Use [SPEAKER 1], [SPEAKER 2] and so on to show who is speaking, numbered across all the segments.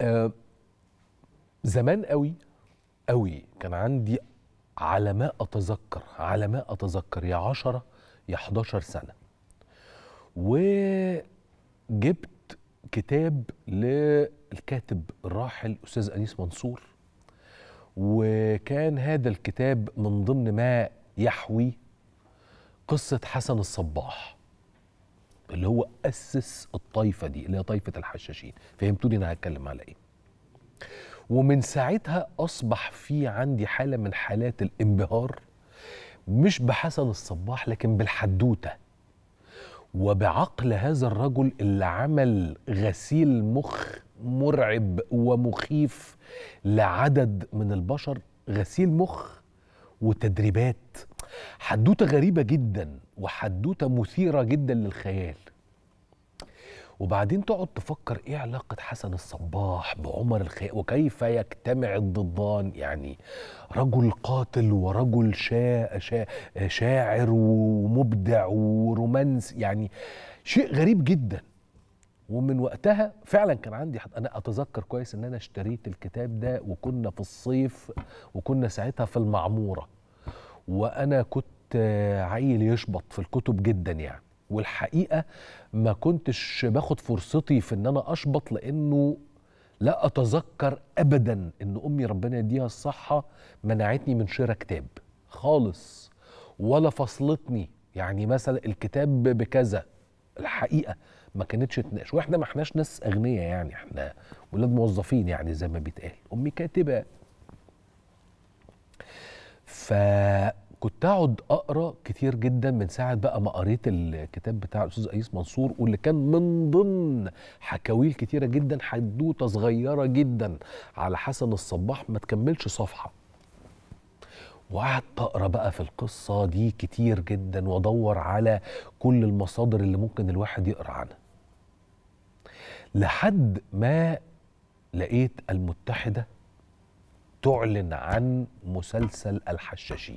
[SPEAKER 1] آه زمان قوي قوي كان عندي على ما اتذكر على ما اتذكر يا 10 يا 11 سنه وجبت كتاب للكاتب الراحل استاذ انيس منصور وكان هذا الكتاب من ضمن ما يحوي قصه حسن الصباح اللي هو اسس الطائفه دي اللي هي طائفه الحشاشين فهمتوني انا هتكلم على ايه ومن ساعتها اصبح في عندي حاله من حالات الانبهار مش بحسن الصباح لكن بالحدوته وبعقل هذا الرجل اللي عمل غسيل مخ مرعب ومخيف لعدد من البشر غسيل مخ وتدريبات حدوته غريبه جدا وحدوته مثيره جدا للخيال وبعدين تقعد تفكر ايه علاقة حسن الصباح بعمر الخيال وكيف يجتمع الضدان يعني رجل قاتل ورجل شا شا شاعر ومبدع ورومانس يعني شيء غريب جدا ومن وقتها فعلا كان عندي حد انا اتذكر كويس ان انا اشتريت الكتاب ده وكنا في الصيف وكنا ساعتها في المعموره وانا كنت عيل يشبط في الكتب جدا يعني والحقيقه ما كنتش باخد فرصتي في ان انا اشبط لانه لا اتذكر ابدا ان امي ربنا يديها الصحه منعتني من شراء كتاب خالص ولا فصلتني يعني مثلا الكتاب بكذا الحقيقه ما كانتش تناقش واحنا ما احناش ناس اغنياء يعني احنا ولاد موظفين يعني زي ما بيتقال امي كاتبه ف كنت اقعد اقرا كتير جدا من ساعه بقى ما قريت الكتاب بتاع الاستاذ ايس منصور واللي كان من ضمن حكاويل كتيره جدا حدوته صغيره جدا على حسن الصباح ما تكملش صفحه وقعدت اقرا بقى في القصه دي كتير جدا وادور على كل المصادر اللي ممكن الواحد يقرا عنها لحد ما لقيت المتحده تعلن عن مسلسل الحشاشين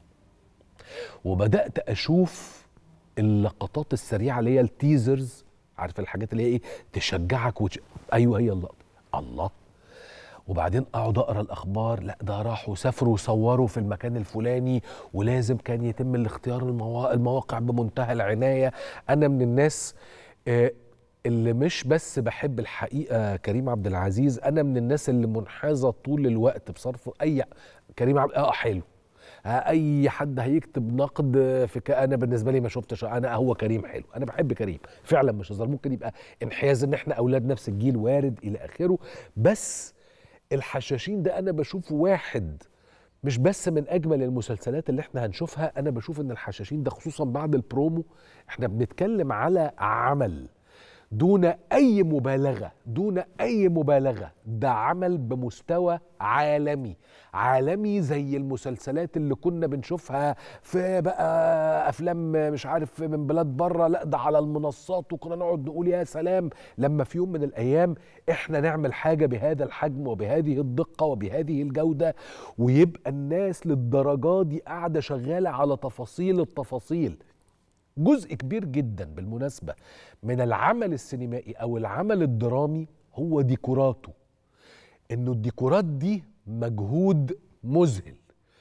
[SPEAKER 1] وبدات اشوف اللقطات السريعه اللي هي التيزرز عارف الحاجات اللي هي ايه تشجعك وتش... ايوه هي اللقطه الله وبعدين اقعد اقرا الاخبار لا ده راحوا سافروا وصوروا في المكان الفلاني ولازم كان يتم الاختيار الموا... المواقع بمنتهى العنايه انا من الناس آه اللي مش بس بحب الحقيقه كريم عبد العزيز انا من الناس اللي منحازه طول الوقت بصرف اي كريم عبد اه حلو اي حد هيكتب نقد في ك... انا بالنسبه لي ما شفتش انا هو كريم حلو انا بحب كريم فعلا مش هزار ممكن يبقى انحياز ان احنا اولاد نفس الجيل وارد الى اخره بس الحشاشين ده انا بشوفه واحد مش بس من اجمل المسلسلات اللي احنا هنشوفها انا بشوف ان الحشاشين ده خصوصا بعد البرومو احنا بنتكلم على عمل دون اي مبالغه دون اي مبالغه ده عمل بمستوى عالمي عالمي زي المسلسلات اللي كنا بنشوفها في بقى افلام مش عارف من بلاد بره لا ده على المنصات وكنا نقعد نقول يا سلام لما في يوم من الايام احنا نعمل حاجه بهذا الحجم وبهذه الدقه وبهذه الجوده ويبقى الناس للدرجه دي قاعده شغاله على تفاصيل التفاصيل جزء كبير جدا بالمناسبة من العمل السينمائي أو العمل الدرامي هو ديكوراته إنه الديكورات دي مجهود مذهل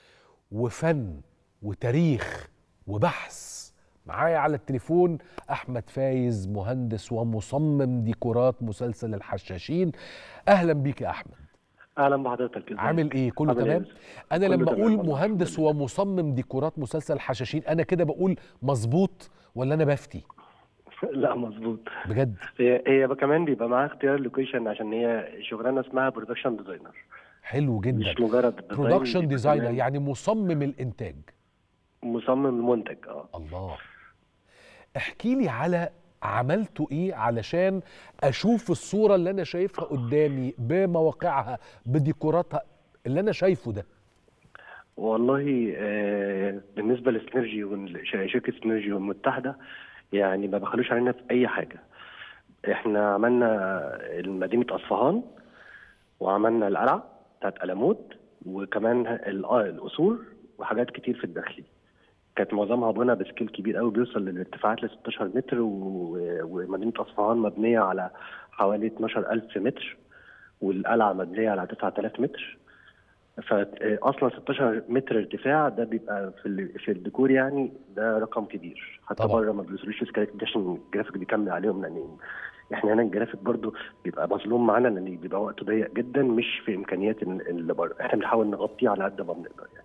[SPEAKER 1] وفن وتاريخ وبحث معايا على التليفون أحمد فايز مهندس ومصمم ديكورات مسلسل الحشاشين أهلا بيك يا أحمد
[SPEAKER 2] اهلا بحضرتك
[SPEAKER 1] عامل ايه كله تمام انا
[SPEAKER 2] كله
[SPEAKER 1] لما
[SPEAKER 2] تمام
[SPEAKER 1] اقول
[SPEAKER 2] والله.
[SPEAKER 1] مهندس ومصمم ديكورات مسلسل حشاشين انا كده بقول مظبوط ولا انا بفتي
[SPEAKER 2] لا مظبوط
[SPEAKER 1] بجد
[SPEAKER 2] هي هي بقى كمان بيبقى معاها اختيار لوكيشن عشان هي شغلانه اسمها برودكشن ديزاينر
[SPEAKER 1] حلو جدا
[SPEAKER 2] مش مجرد design،
[SPEAKER 1] برودكشن
[SPEAKER 2] بيبقى
[SPEAKER 1] ديزاينر
[SPEAKER 2] كمان
[SPEAKER 1] يعني مصمم الانتاج
[SPEAKER 2] مصمم المنتج اه
[SPEAKER 1] الله احكي لي على عملتوا ايه علشان اشوف الصوره اللي انا شايفها قدامي بمواقعها بديكوراتها اللي انا شايفه ده
[SPEAKER 2] والله آه بالنسبه لسنرجي وشركه سنرجي والمتحده يعني ما بخلوش علينا في اي حاجه احنا عملنا مدينه اصفهان وعملنا القلعه بتاعت ألموت وكمان ال- آه القصور وحاجات كتير في الداخلي كانت معظمها بنى بسكيل كبير قوي بيوصل للارتفاعات ل 16 متر و- ومدينه اصفهان مبنيه على حوالي 12000 متر والقلعه مبنيه على 9000 متر فاصلا 16 متر ارتفاع ده بيبقى في ال- في الديكور يعني ده رقم كبير حتى
[SPEAKER 1] طبعا.
[SPEAKER 2] بره ما بيوصلوش السكايلات دي عشان الجرافيك بيكمل عليهم لان احنا هنا الجرافيك برضو بيبقى مظلوم معانا لان بيبقى وقته ضيق جدا مش في امكانيات ال- اللي بره احنا بنحاول نغطيه على قد ما بنقدر يعني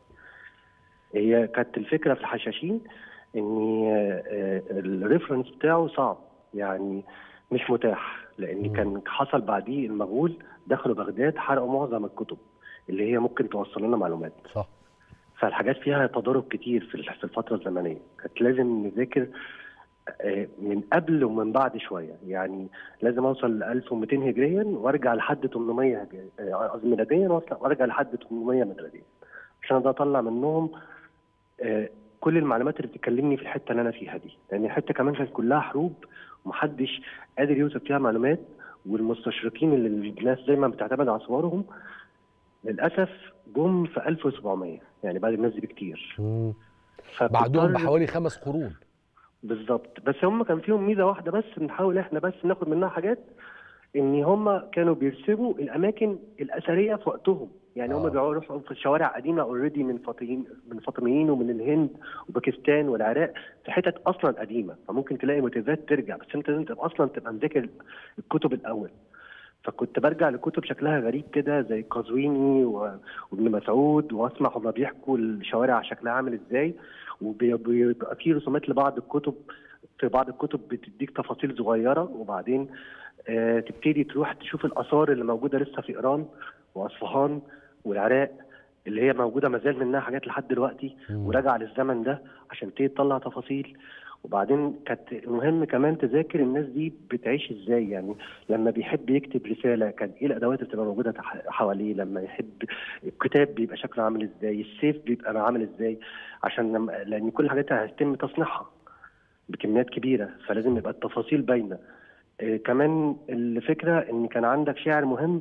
[SPEAKER 2] هي كانت الفكره في الحشاشين ان آه، آه، الريفرنس بتاعه صعب يعني مش متاح لان
[SPEAKER 1] مم.
[SPEAKER 2] كان حصل بعديه المغول دخلوا بغداد حرقوا معظم الكتب اللي هي ممكن توصل لنا معلومات
[SPEAKER 1] صح
[SPEAKER 2] فالحاجات فيها تضارب كتير في الح- في الفتره الزمنيه كانت لازم نذاكر آه، من قبل ومن بعد شويه يعني لازم اوصل ل 1200 هجريا وارجع لحد 800 هجريا آه، قصدي ميلاديا وأطلع- وارجع لحد 800 ميلاديا عشان اقدر اطلع منهم آه، كل المعلومات اللي بتكلمني في الحته اللي انا فيها دي لان الحته كمان كانت كلها حروب ومحدش قادر يوصف فيها معلومات والمستشرقين اللي الناس دايما بتعتمد على صورهم للاسف جم في 1700 يعني بعد الناس دي بكتير
[SPEAKER 1] مم.
[SPEAKER 2] فبتضطر-
[SPEAKER 1] بعدهم بحوالي خمس قرون
[SPEAKER 2] بالظبط بس هم كان فيهم ميزه واحده بس بنحاول احنا بس ناخد منها حاجات ان هم كانوا بيرسموا الاماكن الاثريه في وقتهم يعني هم
[SPEAKER 1] آه.
[SPEAKER 2] بيروحوا في شوارع قديمه اوريدي من فاطميين من فاطميين ومن الهند وباكستان والعراق في حتت اصلا قديمه فممكن تلاقي موتيفات ترجع بس انت لازم تبقى اصلا تبقى مذاكر الكتب الاول فكنت برجع لكتب شكلها غريب كده زي قزويني و- وابن مسعود واسمع هما بيحكوا الشوارع شكلها عامل ازاي وبيبقى في رسومات لبعض الكتب في بعض الكتب بتديك تفاصيل صغيره وبعدين آه تبتدي تروح تشوف الاثار اللي موجوده لسه في ايران واصفهان والعراق اللي هي موجوده ما زال منها حاجات لحد دلوقتي
[SPEAKER 1] مم.
[SPEAKER 2] وراجعه للزمن ده عشان تبتدي تطلع تفاصيل وبعدين كانت مهم كمان تذاكر الناس دي بتعيش ازاي يعني لما بيحب يكتب رساله كان ايه الادوات اللي بتبقى موجوده تح- حواليه لما يحب الكتاب بيبقى شكله عامل ازاي السيف بيبقى عامل ازاي عشان لما لان كل الحاجات هيتم تصنيعها بكميات كبيره فلازم يبقى التفاصيل باينه آه كمان الفكره ان كان عندك شاعر مهم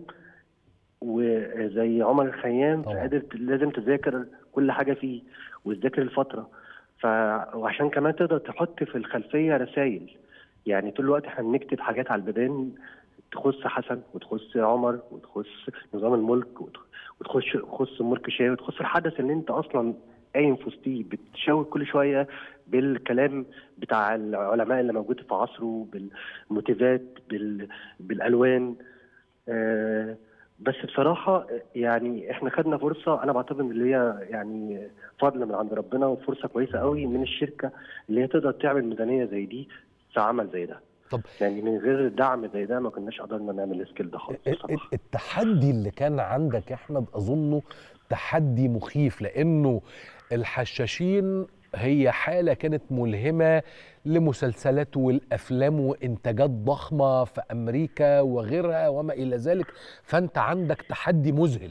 [SPEAKER 2] وزي عمر الخيام
[SPEAKER 1] طبعا.
[SPEAKER 2] فقادر لازم تذاكر كل حاجه فيه وتذاكر الفتره ف وعشان كمان تقدر تحط في الخلفيه رسائل يعني طول الوقت احنا بنكتب حاجات على البيبان تخص حسن وتخص عمر وتخص نظام الملك وتخ- وتخش تخص ملك شاي وتخص الحدث اللي انت اصلا قايم في وسطيه بتشاور كل شويه بالكلام بتاع العلماء اللي موجود في عصره بالموتيفات بال... بالالوان آه بس بصراحه يعني احنا خدنا فرصه انا بعتبر ان اللي هي يعني فضل من عند ربنا وفرصه كويسه قوي من الشركه اللي هي تقدر تعمل ميزانيه زي دي في عمل زي ده
[SPEAKER 1] طب
[SPEAKER 2] يعني من غير دعم زي ده ما كناش قدرنا نعمل السكيل ده خالص
[SPEAKER 1] ال- ال-
[SPEAKER 2] بصراحه
[SPEAKER 1] التحدي اللي كان عندك يا احمد اظنه تحدي مخيف لانه الحشاشين هي حاله كانت ملهمه لمسلسلات والافلام وانتاجات ضخمه في امريكا وغيرها وما الى ذلك فانت عندك تحدي مذهل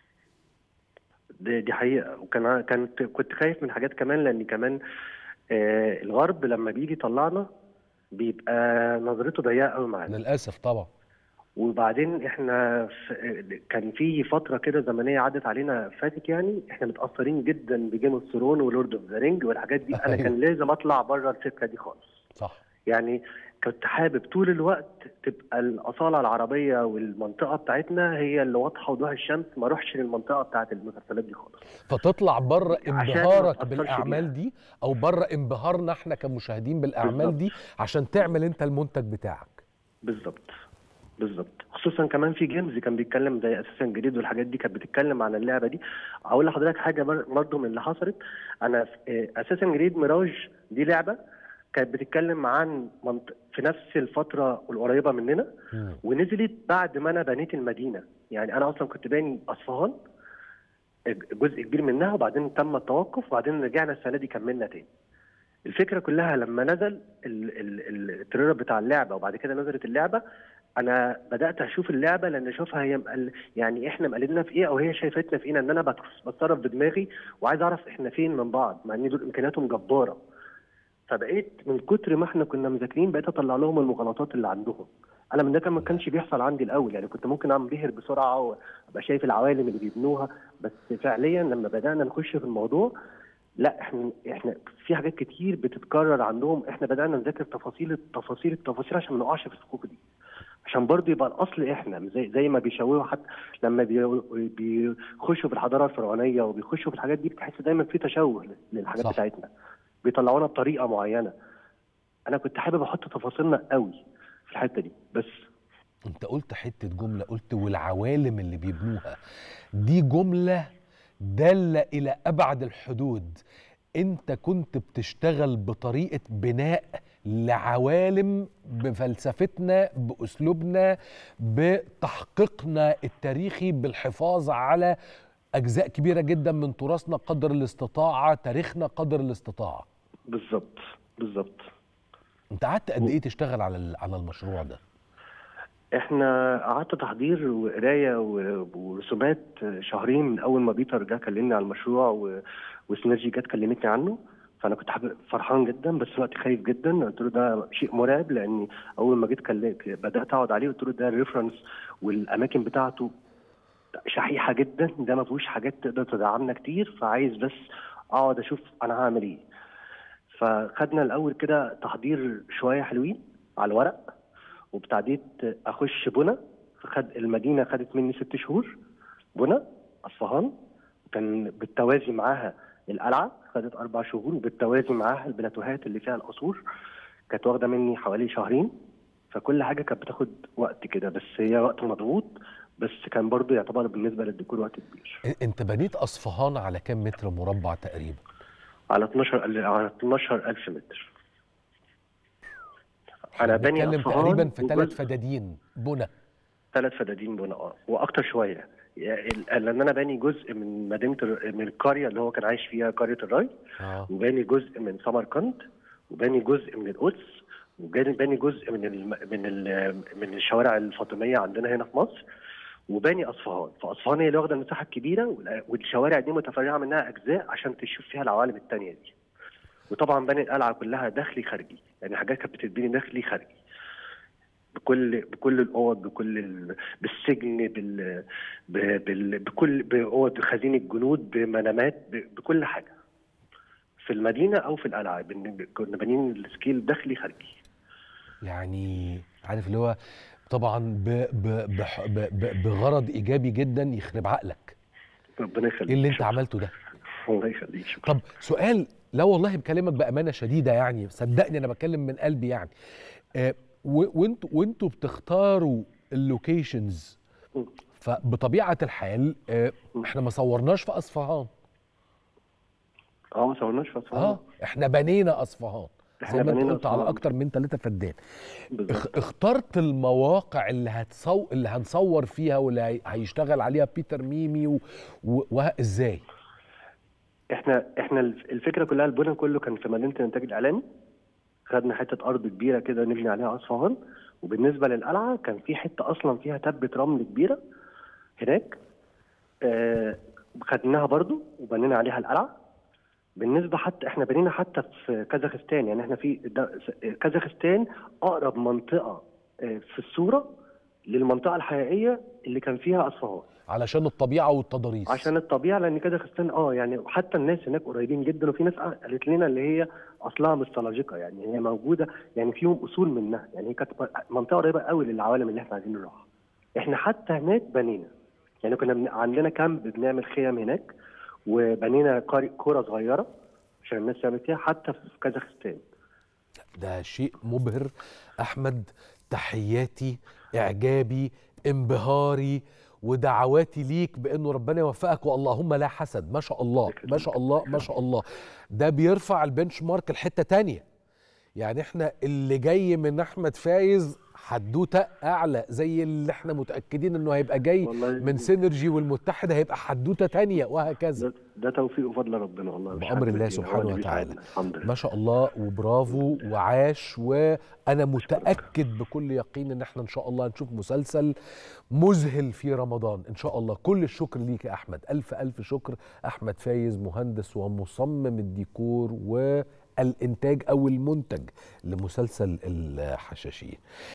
[SPEAKER 2] دي, دي حقيقه وكان كانت كنت خايف من حاجات كمان لان كمان آه الغرب لما بيجي يطلعنا بيبقى نظرته ضيقه قوي معانا
[SPEAKER 1] للاسف طبعا
[SPEAKER 2] وبعدين احنا في كان في فتره كده زمنيه عدت علينا فاتت يعني احنا متاثرين جدا بجيم اوف ثرون ولورد اوف ذا رينج والحاجات دي انا
[SPEAKER 1] أيوة.
[SPEAKER 2] كان لازم اطلع بره السكه دي خالص
[SPEAKER 1] صح
[SPEAKER 2] يعني كنت حابب طول الوقت تبقى الاصاله العربيه والمنطقه بتاعتنا هي اللي واضحه وضوح الشمس ما اروحش للمنطقه بتاعت المسلسلات دي خالص
[SPEAKER 1] فتطلع بره
[SPEAKER 2] عشان ما
[SPEAKER 1] انبهارك
[SPEAKER 2] تأثرش
[SPEAKER 1] بالاعمال
[SPEAKER 2] بيها.
[SPEAKER 1] دي او بره انبهارنا احنا كمشاهدين بالاعمال
[SPEAKER 2] بالظبط.
[SPEAKER 1] دي عشان تعمل انت المنتج بتاعك
[SPEAKER 2] بالظبط بالظبط خصوصا كمان في جيمز كان بيتكلم زي اساسا جريد والحاجات دي كانت بتتكلم عن اللعبه دي اقول لحضرتك حاجه بر- برضه من اللي حصلت انا اساسا جريد ميراج دي لعبه كانت بتتكلم عن منط... في نفس الفتره القريبه مننا
[SPEAKER 1] مم.
[SPEAKER 2] ونزلت بعد ما انا بنيت المدينه يعني انا اصلا كنت باني اصفهان جزء كبير منها وبعدين تم التوقف وبعدين رجعنا السنه دي كملنا تاني الفكره كلها لما نزل ال- ال- التريلر بتاع اللعبه وبعد كده نزلت اللعبه انا بدات اشوف اللعبه لان اشوفها هي مقل يعني احنا مقلدنا في ايه او هي شايفتنا في ايه لان انا بت- بتصرف بدماغي وعايز اعرف احنا فين من بعض مع ان دول امكانياتهم جباره فبقيت من كتر ما احنا كنا مذاكرين بقيت اطلع لهم المغالطات اللي عندهم انا من ده كان ما كانش بيحصل عندي الاول يعني كنت ممكن انبهر بسرعه وابقى شايف العوالم اللي بيبنوها بس فعليا لما بدانا نخش في الموضوع لا احنا احنا في حاجات كتير بتتكرر عندهم احنا بدانا نذاكر تفاصيل التفاصيل التفاصيل عشان ما نقعش في الصكوك دي عشان برضه يبقى الاصل احنا زي زي ما بيشوهوا حتى لما بي- بيخشوا في الحضاره الفرعونيه وبيخشوا في الحاجات دي بتحس دايما في تشوه للحاجات
[SPEAKER 1] صح.
[SPEAKER 2] بتاعتنا بيطلعونا بطريقه معينه انا كنت حابب احط تفاصيلنا قوي في الحته دي بس
[SPEAKER 1] انت قلت حته جمله قلت والعوالم اللي بيبنوها دي جمله داله الى ابعد الحدود انت كنت بتشتغل بطريقه بناء لعوالم بفلسفتنا باسلوبنا بتحقيقنا التاريخي بالحفاظ على اجزاء كبيره جدا من تراثنا قدر الاستطاعه تاريخنا قدر الاستطاعه
[SPEAKER 2] بالظبط بالظبط
[SPEAKER 1] انت قعدت قد ايه تشتغل على ال- على المشروع ده
[SPEAKER 2] احنا قعدت تحضير وقرايه و- ورسومات شهرين من اول ما بيتر جه كلمني على المشروع و... وسينرجي جت كلمتني عنه فانا كنت حابب فرحان جدا بس وقت خايف جدا قلت له ده شيء مرعب لاني اول ما جيت كلم بدات اقعد عليه قلت له ده الريفرنس والاماكن بتاعته شحيحه جدا ده ما فيهوش حاجات تقدر تدعمنا كتير فعايز بس اقعد اشوف انا هعمل ايه فخدنا الاول كده تحضير شويه حلوين على الورق وابتديت اخش بنا فخد المدينه خدت مني ست شهور بنا اصفهان كان بالتوازي معاها القلعه خدت اربع شهور وبالتوازي معاها البلاتوهات اللي فيها القصور كانت واخده مني حوالي شهرين فكل حاجه كانت بتاخد وقت كده بس هي وقت مضغوط بس كان برضو يعتبر بالنسبه للديكور وقت كبير
[SPEAKER 1] انت بنيت اصفهان على كام متر مربع تقريبا
[SPEAKER 2] على 12 على 12000 متر انا باني
[SPEAKER 1] بنتكلم
[SPEAKER 2] أصفهان
[SPEAKER 1] تقريبا في ثلاث
[SPEAKER 2] وجزء-
[SPEAKER 1] فدادين بنى
[SPEAKER 2] ثلاث فدادين بنا اه واكتر شويه يعني ال- لان انا باني جزء من مدينه الر- من القريه اللي هو كان عايش فيها قريه الراي
[SPEAKER 1] اه
[SPEAKER 2] وباني جزء من سمرقند وباني جزء من القدس وباني باني جزء من ال من ال من الشوارع الفاطميه عندنا هنا في مصر وباني اصفهان فاصفهان هي اللي واخده المساحه الكبيره وال- والشوارع دي متفرعه منها اجزاء عشان تشوف فيها العوالم الثانيه دي وطبعا باني القلعه كلها داخلي خارجي يعني حاجات كانت بتتبني داخلي خارجي بكل بكل الاوض بكل ال... بالسجن بال... ب... بال... بكل باوض خزينه جنود بمنامات ب... بكل حاجه في المدينه او في القلعه بن- كنا بانيين السكيل داخلي خارجي
[SPEAKER 1] يعني عارف اللي هو طبعا ب ب بح- ب ب بغرض ايجابي جدا يخرب عقلك
[SPEAKER 2] ربنا يخليك
[SPEAKER 1] ايه اللي انت
[SPEAKER 2] شكراً.
[SPEAKER 1] عملته ده
[SPEAKER 2] الله يخليك شكرا
[SPEAKER 1] طب سؤال لا والله بكلمك بامانه شديده يعني صدقني انا بتكلم من قلبي يعني آه و- وانتوا وانتوا بتختاروا اللوكيشنز
[SPEAKER 2] م.
[SPEAKER 1] فبطبيعه الحال آه احنا ما صورناش في اصفهان
[SPEAKER 2] اه ما صورناش في أسوان.
[SPEAKER 1] اه احنا بنينا اصفهان زي
[SPEAKER 2] إحنا
[SPEAKER 1] ما انت
[SPEAKER 2] بنينا
[SPEAKER 1] قلت على
[SPEAKER 2] أصفهان.
[SPEAKER 1] اكتر من ثلاثة فدان
[SPEAKER 2] بالظبط.
[SPEAKER 1] اخ- اخترت المواقع اللي هتصو اللي هنصور فيها واللي هي- هيشتغل عليها بيتر ميمي و... و... وازاي
[SPEAKER 2] احنا احنا الف- الفكره كلها البنى كله كان في مدينه الانتاج الاعلامي خدنا حته ارض كبيره كده نبني عليها اصفهان وبالنسبه للقلعه كان في حته اصلا فيها تبه رمل كبيره هناك آه خدناها برضو وبنينا عليها القلعه بالنسبه حتى احنا بنينا حتى في كازاخستان يعني احنا في ده- كازاخستان اقرب منطقه آه، في الصوره للمنطقه الحقيقيه اللي كان فيها اصفهان
[SPEAKER 1] علشان الطبيعه والتضاريس
[SPEAKER 2] عشان الطبيعه لان كازاخستان اه يعني حتى الناس هناك قريبين جدا وفي ناس قالت لنا اللي هي اصلها مستلاجقه يعني هي موجوده يعني فيهم اصول منها يعني هي كانت منطقه قريبه قوي للعوالم اللي احنا عايزين نروحها. احنا حتى هناك بنينا يعني كنا بن... عندنا كامب بنعمل خيم هناك وبنينا قري- قرى صغيره عشان الناس تعمل فيها حتى في كازاخستان.
[SPEAKER 1] ده شيء مبهر احمد تحياتي اعجابي انبهاري ودعواتي ليك بانه ربنا يوفقك واللهم لا حسد ما شاء الله ما شاء الله ما شاء الله ده بيرفع البنش مارك لحته تانية يعني احنا اللي جاي من احمد فايز حدوته اعلى زي اللي احنا متاكدين انه هيبقى جاي
[SPEAKER 2] والله
[SPEAKER 1] من سينرجي والمتحده هيبقى حدوته تانية وهكذا
[SPEAKER 2] ده, ده توفيق وفضل ربنا والله مش
[SPEAKER 1] بأمر
[SPEAKER 2] حد
[SPEAKER 1] الله
[SPEAKER 2] فينا، هو
[SPEAKER 1] سبحانه
[SPEAKER 2] اللي
[SPEAKER 1] وتعالى.
[SPEAKER 2] بيساعدنا. الحمد لله
[SPEAKER 1] ما شاء الله وبرافو وعاش وانا متاكد بكل يقين ان احنا ان شاء الله هنشوف مسلسل مذهل في رمضان ان شاء الله كل الشكر ليك يا احمد الف الف شكر احمد فايز مهندس ومصمم الديكور والانتاج او المنتج لمسلسل الحشاشين